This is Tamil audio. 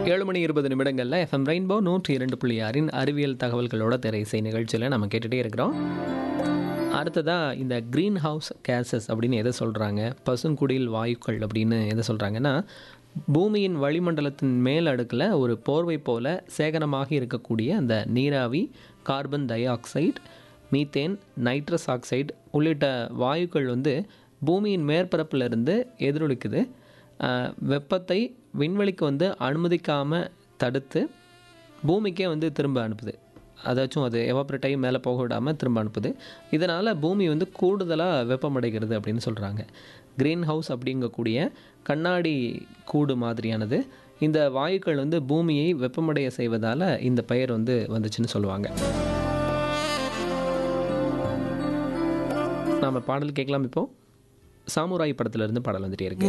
ஏழு மணி இருபது நிமிடங்களில் எஃப்எம் ரெயின்போ நூற்றி இரண்டு புள்ளி ஆறின் அறிவியல் தகவல்களோட திரைசை நிகழ்ச்சியில் நம்ம கேட்டுகிட்டே இருக்கிறோம் அடுத்ததாக இந்த க்ரீன் ஹவுஸ் கேசஸ் அப்படின்னு எதை சொல்கிறாங்க பசுங்குடில் வாயுக்கள் அப்படின்னு எதை சொல்கிறாங்கன்னா பூமியின் வளிமண்டலத்தின் மேல் அடுக்கில் ஒரு போர்வை போல சேகரமாக இருக்கக்கூடிய அந்த நீராவி carbon dioxide methane nitrous oxide உள்ளிட்ட வாயுக்கள் வந்து பூமியின் மேற்பரப்பிலிருந்து எதிரொலிக்குது ஆஹ் வெப்பத்தை விண்வெளிக்கு வந்து அனுமதிக்காமல் தடுத்து பூமிக்கே வந்து திரும்ப அனுப்புது அதாச்சும் அது எவாப்ரேட் ஆகி மேலே போக விடாமல் திரும்ப அனுப்புது இதனால் பூமி வந்து கூடுதலாக வெப்பமடைகிறது அப்படின்னு சொல்கிறாங்க க்ரீன் ஹவுஸ் அப்படிங்கக்கூடிய கண்ணாடி கூடு மாதிரியானது இந்த வாயுக்கள் வந்து பூமியை வெப்பமடைய செய்வதால் இந்த பெயர் வந்து வந்துச்சுன்னு சொல்லுவாங்க நாம் பாடல் கேட்கலாம் இப்போது சாமுராய் படத்துல இருந்து பாடல் வந்துட்டே இருக்கு